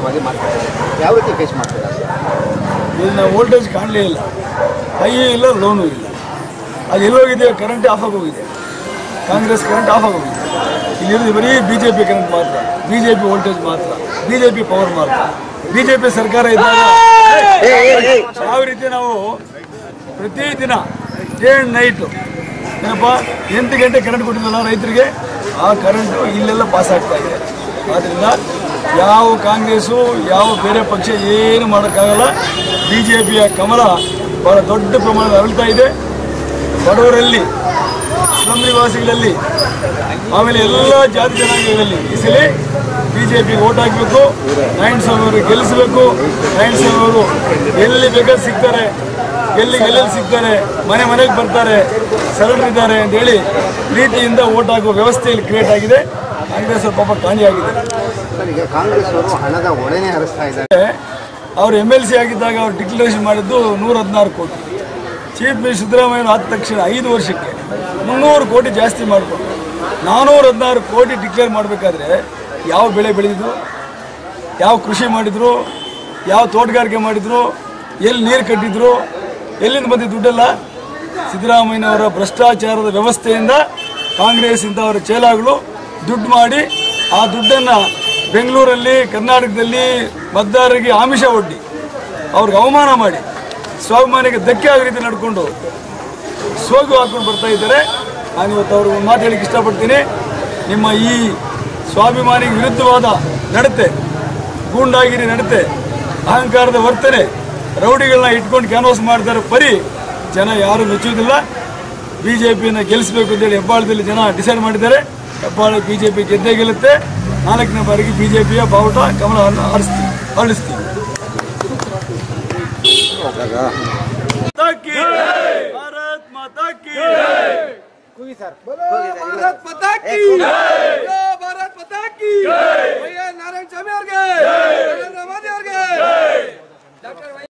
ಬಗ್ಗೆ ಮಾತಾಡ್ತಾರೆ ಯಾವ ರೀತಿ ಫೇಸ್ ಮಾಡ್ತೀರಾ ಇಲ್ಲಿನ ವೋಲ್ಟೇಜ್ ಕಾಣಲೇ ಇಲ್ಲ ಹೈಯೂ ಇಲ್ಲ ಲೋನು ಇಲ್ಲ ಅದು ಎಲ್ಲೋಗಿದೆ ಕರೆಂಟ್ ಆಫ್ ಆಗೋಗಿದೆ ಕಾಂಗ್ರೆಸ್ ಕರೆಂಟ್ ಆಫ್ ಆಗೋಗಿದೆ ಇಲ್ಲಿರೋದು ಬರೀ ಬಿ ಜೆ ಪಿ ಕರೆಂಟ್ ಮಾತ್ರ ಬಿ ಜೆ ಪಿ ವೋಲ್ಟೇಜ್ ಮಾತ್ರ ಬಿ ಜೆ ಪಿ ಪವರ್ ಮಾತ್ರ ಬಿ ಜೆ ಪಿ ಸರ್ಕಾರ ಇದ್ದಾಗ ಯಾವ ರೀತಿ ನಾವು ಪ್ರತಿದಿನ ಡೇ ಆ್ಯಂಡ್ ನೈಟು ಏನಪ್ಪ ಎಂಟು ಗಂಟೆ ಕರೆಂಟ್ ಕೊಟ್ಟಿದ್ದಲ್ಲ ರೈತರಿಗೆ ಆ ಕರೆಂಟು ಇಲ್ಲೆಲ್ಲ ಪಾಸ್ ಆಗ್ತಾ ಇದೆ ಆದ್ದರಿಂದ ಯಾವ ಕಾಂಗ್ರೆಸ್ಸು ಯಾವ ಬೇರೆ ಪಕ್ಷ ಏನು ಮಾಡೋಕ್ಕಾಗಲ್ಲ ಬಿ ಜೆ ಪಿಯ ಕಮಲ ಬಹಳ ದೊಡ್ಡ ಪ್ರಮಾಣದಲ್ಲಿ ಅರಳ್ತಾ ಇದೆ ಬಡವರಲ್ಲಿ ಸ್ಲಮ್ ನಿವಾಸಿಗಳಲ್ಲಿ ಆಮೇಲೆ ಎಲ್ಲ ಜಾತಿ ಜನಾಂಗಗಳಲ್ಲಿ ಈ ಸಲ ಬಿ ಜೆ ಪಿಗೆ ಓಟ್ ಹಾಕಬೇಕು ನೈನ್ ಅವರು ಗೆಲ್ಲಿಸಬೇಕು ನೈನ್ ಅವರು ಎಲ್ಲಿ ಬೇಕಾದ್ರೆ ಸಿಗ್ತಾರೆ ಎಲ್ಲಿ ಎಲ್ಲೆಲ್ಲಿ ಸಿಗ್ತಾರೆ ಮನೆ ಮನೆಗೆ ಬರ್ತಾರೆ ಸರಳರು ಇದ್ದಾರೆ ಅಂತೇಳಿ ಪ್ರೀತಿಯಿಂದ ಓಟ್ ಹಾಕುವ ವ್ಯವಸ್ಥೆ ಇಲ್ಲಿ ಕ್ರಿಯೇಟ್ ಆಗಿದೆ ಕಾಂಗ್ರೆಸ್ ಅವ್ರ ಪಾಪ ಕಾಣಿಯಾಗಿದೆ ಸರ್ ಈಗ ಕಾಂಗ್ರೆಸ್ ಅವರು ಹಣದ ಒಡೆನೆ ಹರಿಸ್ತಾ ಇದ್ದಾರೆ ಅವರು ಎಮ್ ಎಲ್ ಸಿ ಆಗಿದ್ದಾಗ ಅವ್ರು ಡಿಕ್ಲರೇಷನ್ ಮಾಡಿದ್ದು ನೂರ ಹದಿನಾರು ಕೋಟಿ ಚೀಫ್ ಮಿನಿಸ್ಟರ್ ಸಿದ್ದರಾಮಯ್ಯ ಆದ ತಕ್ಷಣ ಐದು ವರ್ಷಕ್ಕೆ ಮುನ್ನೂರು ಕೋಟಿ ಜಾಸ್ತಿ ಮಾಡಿಕೊಂಡು ನಾನ್ನೂರ ಹದಿನಾರು ಕೋಟಿ ಡಿಕ್ಲೇರ್ ಮಾಡಬೇಕಾದ್ರೆ ಯಾವ ಬೆಳೆ ಬೆಳೆದಿದ್ರು ಯಾವ ಕೃಷಿ ಮಾಡಿದ್ರು ಯಾವ ತೋಟಗಾರಿಕೆ ಮಾಡಿದ್ರು ಎಲ್ಲಿ ನೀರು ಕಟ್ಟಿದ್ರು ಎಲ್ಲಿಂದ ಬಂದಿದ್ದು ದುಡ್ಡೆಲ್ಲ ಸಿದ್ದರಾಮಯ್ಯನವರ ಭ್ರಷ್ಟಾಚಾರದ ವ್ಯವಸ್ಥೆಯಿಂದ ಕಾಂಗ್ರೆಸ್ ಇಂಥವರ ಚೇಲಾಗಳು ದುಡ್ಡು ಮಾಡಿ ಆ ದುಡ್ಡನ್ನು ಬೆಂಗಳೂರಲ್ಲಿ ಕರ್ನಾಟಕದಲ್ಲಿ ಮತದಾರರಿಗೆ ಆಮಿಷ ಒಡ್ಡಿ ಅವ್ರಿಗೆ ಅವಮಾನ ಮಾಡಿ ಸ್ವಾಭಿಮಾನಿಗೆ ಧಕ್ಕೆ ಆಗೋ ರೀತಿ ನಡ್ಕೊಂಡು ಸೋಗು ಹಾಕೊಂಡು ಬರ್ತಾ ಇದ್ದಾರೆ ನಾನು ಇವತ್ತು ಅವ್ರಿಗೆ ಒಂದು ಮಾತು ಹೇಳಿಕ್ಕೆ ಇಷ್ಟಪಡ್ತೀನಿ ನಿಮ್ಮ ಈ ಸ್ವಾಭಿಮಾನಿಗೆ ವಿರುದ್ಧವಾದ ನಡತೆ ಗೂಂಡಾಗಿರಿ ನಡತೆ ಅಹಂಕಾರದ ವರ್ತನೆ ರೌಡಿಗಳನ್ನ ಇಟ್ಕೊಂಡು ಕ್ಯಾನ್ವಾಸ್ ಮಾಡ್ತಾರೆ ಪರಿ ಜನ ಯಾರು ಮೆಚ್ಚುವುದಿಲ್ಲ ಬಿ ಜೆ ಪಿಯನ್ನು ಗೆಲ್ಲಿಸಬೇಕು ಅಂತೇಳಿ ಹೆಬ್ಬಾಳದಲ್ಲಿ ಜನ ಡಿಸೈಡ್ ಮಾಡಿದ್ದಾರೆ ಹೆಬ್ಬಾಳ ಬಿ ಜೆ ಪಿ ಗೆದ್ದೇ ಗೆಲ್ಲುತ್ತೆ ನಾಲ್ಕನೇ ಬಾರಿಗೆ ಬಿ ಜೆ ಪಿಯ ಬಾವುಟ ಕಮಲವನ್ನು ಆರಿಸ್ತೀವಿ ಅಳಿಸ್ತೀವಿ ಮಾತಾ ಕಿ ಭಾರತ್ ಮಾತಾ ಕಿ भारत माता की जय भारत माता की भैया नारायण स्वामी ಅವ್ರಿಗೆ ನರೇಂದ್ರ ಮೋದಿ ಅವ್ರಿಗೆ